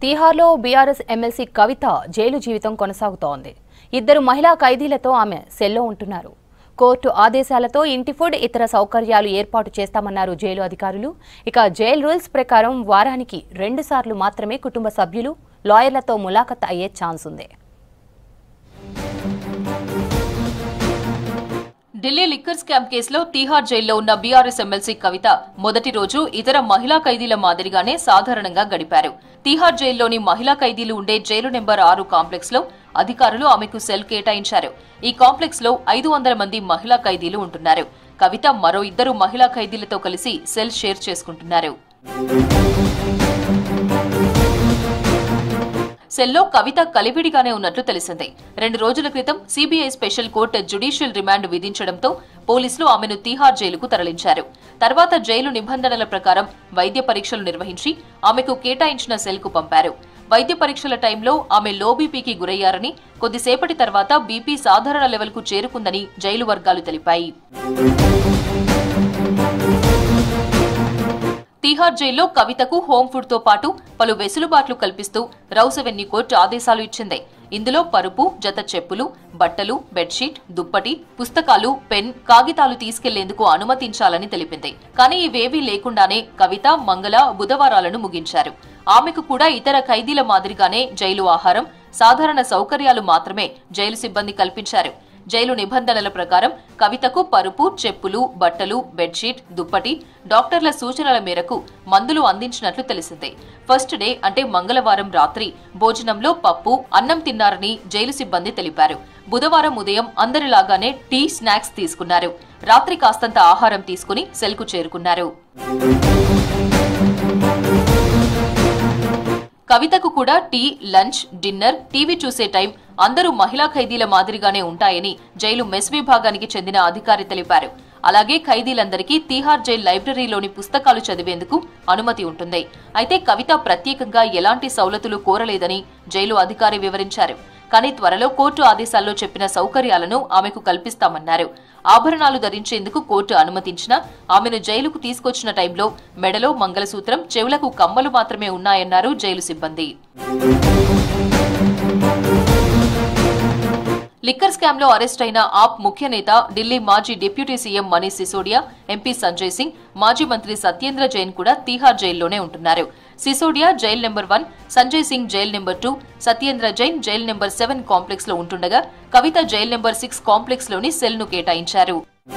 తీహార్లో BRS MLC Kavitha jail జీవితం కొనసాగుతోంది ఇద్దరు మహిళా ఖైదీలతో ఆమె సెల్లో ఉంటున్నారు కోర్టు ఆదేశాలతో ఇంటి ఫుడ్ ఇతర సౌకర్యాలు ఏర్పాటు చేస్తామన్నారు జైలు అధికారులు ఇక జైల్ రూల్స్ ప్రకారం వారానికి రెండు సార్లు మాత్రమే కుటుంబ సభ్యులు లాయర్లతో ములాఖత్ అయ్యే ఛాన్స్ ఉంది ఢిల్లీ లిక్కర్ స్కామ్ కేసులో తీహార్ జైల్లో ఉన్న బీఆర్ఎస్ ఎమ్మెల్సీ కవిత మొదటి రోజు ఇతర మహిళా ఖైదీల మాదిరిగానే సాధారణంగా గడిపారు తీహార్ జైల్లోని మహిళా ఖైదీలు ఉండే జైలు నెంబర్ ఆరు కాంప్లెక్స్ లో అధికారులు ఆమెకు సెల్ కేటాయించారు ఈ కాంప్లెక్స్ లో ఐదు వందల మంది మహిళా ఖైదీలు ఉంటున్నారు కవిత మరో ఇద్దరు మహిళా ఖైదీలతో కలిసి సెల్ షేర్ చేసుకుంటున్నారు సెల్లో కవిత కలివిడిగానే ఉన్నట్లు తెలిసింది రెండు రోజుల క్రితం CBI special court judicial remand విధించడంతో పోలీసులు ఆమెను తీహార్ జైలుకు తరలించారు తర్వాత జైలు నిబంధనల ప్రకారం వైద్య పరీక్షలు నిర్వహించి ఆమెకు కేటాయించిన సెల్కు పంపారు వైద్య పరీక్షల టైంలో ఆమె లో బీపీకి గురయ్యారని కొద్దిసేపటి తర్వాత బీపీ సాధారణ లెవెల్కు చేరుకుందని జైలు వర్గాలు తెలిపాయి తీహార్ జైల్లో కవితకు హోం ఫుడ్ తో పాటు పలు వెసులుబాట్లు కల్పిస్తూ రౌస్ అవెన్యూ కోర్టు ఆదేశాలు ఇచ్చింది ఇందులో పరుపు జత చెప్పులు బట్టలు బెడ్షీట్ దుప్పటి పుస్తకాలు పెన్ కాగితాలు తీసుకెళ్లేందుకు అనుమతించాలని తెలిపింది కానీ ఇవేవీ లేకుండానే కవిత మంగళ బుధవారాలను ముగించారు ఆమెకు కూడా ఇతర ఖైదీల మాదిరిగానే జైలు ఆహారం సాధారణ సౌకర్యాలు మాత్రమే జైలు సిబ్బంది కల్పించారు జైలు నిబంధనల ప్రకారం కవితకు పరుపు చెప్పులు బట్టలు బెడ్షీట్ దుప్పటి డాక్టర్ల సూచనల మేరకు మందులు అందించినట్లు తెలిసిందే ఫస్ట్ డే అంటే మంగళవారం రాత్రి భోజనంలో పప్పు అన్నం తిన్నారని జైలు సిబ్బంది తెలిపారు బుధవారం ఉదయం అందరిలాగానే టీ స్నాక్స్ తీసుకున్నారు రాత్రి కాస్తంత ఆహారం తీసుకుని సెల్కు చేరుకున్నారు కవితకు కూడా టీ లంచ్ డిన్నర్ టీవీ చూసే టైం అందరూ మహిళా ఖైదీల మాదిరిగానే ఉంటాయని జైలు మెస్ విభాగానికి చెందిన అధికారి తెలిపారు అలాగే ఖైదీలందరికీ తీహార్ జైల్ లైబ్రరీలోని పుస్తకాలు చదివేందుకు అనుమతి ఉంటుంది అయితే కవిత ప్రత్యేకంగా ఎలాంటి సౌలతులు కోరలేదని జైలు అధికారి వివరించారు కానీ త్వరలో కోర్టు ఆదేశాల్లో చెప్పిన సౌకర్యాలను ఆమెకు కల్పిస్తామన్నారు ఆభరణాలు ధరించేందుకు కోర్టు అనుమతించినా ఆమెను జైలుకు తీసుకొచ్చిన టైంలో మెడలో మంగళసూత్రం చెవులకు కమ్మలు మాత్రమే ఉన్నాయన్నారు జైలు సిబ్బంది లిక్కర్ స్కామ్ లో అరెస్ట్ అయిన ఆప్ ముఖ్య నేత ఢిల్లీ మాజీ deputy CM Manish Sisodia MP Sanjay Singh మాజీ మంత్రి సత్యేంద్ర జైన్ కూడా తీహార్ జైల్లోనే ఉంటున్నారు Sisodia jail number one Sanjay Singh jail number two Satyendra Jain jail number seven complex లో ఉంటుండగా Kavitha jail number six complex లోని సెల్ ను కేటాయించారు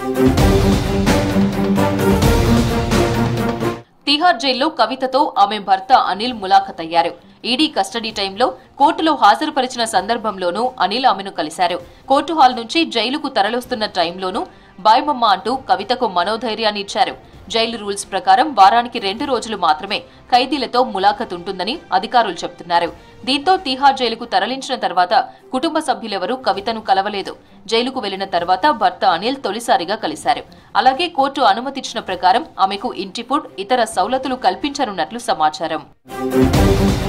తిహార్ జైల్లో కవితతో ఆమె భర్త అనిల్ ములాఖత్ అయ్యారు ఈడీ కస్టడీ టైంలో కోర్టులో హాజరుపరిచిన సందర్భంలోనూ అనిల్ ఆమెను కలిశారు కోర్టు హాల్ నుంచి జైలుకు తరలిస్తున్న టైంలోనూ బాయ్మమ్మ అంటూ కవితకు మనోధైర్యాన్ని ఇచ్చారు జైలు రూల్స్ ప్రకారం వారానికి రెండు రోజులు మాత్రమే ఖైదీలతో ములాఖత్ ఉంటుందని అధికారులు చెబుతున్నారు దీంతో తీహార్ జైలుకు తరలించిన తర్వాత కుటుంబ సభ్యులెవరూ కవితను కలవలేదు జైలుకు వెళ్లిన తర్వాత భర్త అనిల్ తొలిసారిగా కలిశారు అలాగే కోర్టు అనుమతించిన ప్రకారం ఆమెకు ఇంటి ఫుడ్ ఇతర సౌలతులు కల్పించనున్నట్లు సమాచారం